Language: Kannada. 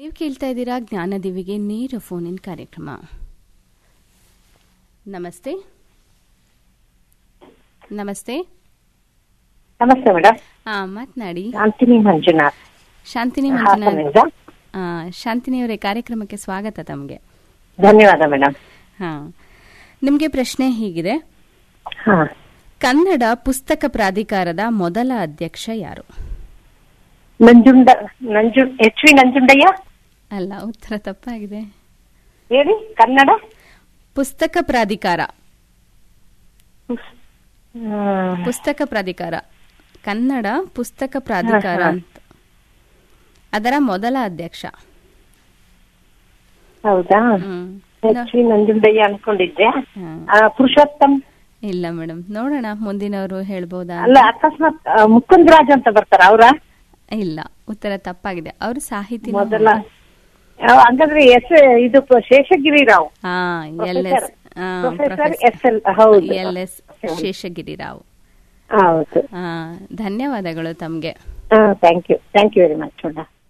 ನೀವು ಕೇಳ್ತಾ ಇದ್ದೀರಾ ಜ್ಞಾನದಿವಿಗೆ ನೇರ ಫೋನ್ ಇನ್ ಕಾರ್ಯಕ್ರಮ ನಮಸ್ತೆ ನಮಸ್ತೆ ನಮಸ್ತೆ ಮೇಡಮ್ ಹಾ ಮಾತನಾಡಿ ಶಾಂತಿನಿ ಮಂಜುನಾಥ್ ಶಾಂತಿನಿ ಮಂಜುನಾಥ್ ಹಾಸನದಿಂದ ಆ, ಶಾಂತಿನಿ ಅವರೇ ಕಾರ್ಯಕ್ರಮಕ್ಕೆ ಸ್ವಾಗತ ತಮಗೆ ಧನ್ಯವಾದ ಮೇಡಮ್ ಹಾ ನಿಮಗೆ ಪ್ರಶ್ನೆ ಹೀಗಿದೆ ಹಾ ಕನ್ನಡ ಪುಸ್ತಕ ಪ್ರಾಧಿಕಾರದ ಮೊದಲ ಅಧ್ಯಕ್ಷ ಯಾರು ನಂಜುಂಡ ನಂಜು ಎಚ್ ವಿ ನಂಜುಂಡಯ್ಯ ಅಲ್ಲ ಉತ್ತರ ತಪ್ಪಾಗಿದೆ ಹೇಳಿ ಕನ್ನಡ ಪುಸ್ತಕ ಪ್ರಾಧಿಕಾರ ಹ್ಮ್. ಪುಸ್ತಕ ಪ್ರಾಧಿಕಾರ ಕನ್ನಡ ಪುಸ್ತಕ ಪ್ರಾಧಿಕಾರ ಹಾ, ಹಾ. ಅಂತ ಅದರ ಮೊದಲ ಅಧ್ಯಕ್ಷ ಹೌದಾ ಹ್ಮ್. ಎಚ್ ವಿ ನಂಜುಂಡಯ್ಯ ಅನ್ಕೊಂಡಿದ್ದೆ ಹಾ. ಆ, ಪುರುಷೋತ್ತಮ್ ಇಲ್ಲ ಮೇಡಮ್ ನೋಡೋಣ ಮುಂದಿನವರು ಹೇಳ್ಬೋದಾ ಅಲ್ಲ ಅಕಸ್ಮಾತ್ ಆ, ಮುಕುಂದ್ ರಾಜ್ ಅಂತ ಬರ್ತಾರ ಅವ್ರ ಇಲ್ಲ ಉತ್ತರ ತಪ್ಪಾಗಿದೆ ಅವರು ಸಾಹಿತಿ ಮೊದಲ ಆ, ಹಂಗಂದ್ರೆ ಎಸ್ ಇದು ಪ- ಶೇಷಗಿರಿ ರಾವ್ ಹಾ L S professor S L ಹೌದು ಎಲ್ ಎಸ್ ಶೇಷಗಿರಿ ರಾವ್ ಹೌದು ಆ, ಧನ್ಯವಾದಗಳು ತಮ್ಗೆ thank you thank you very much madam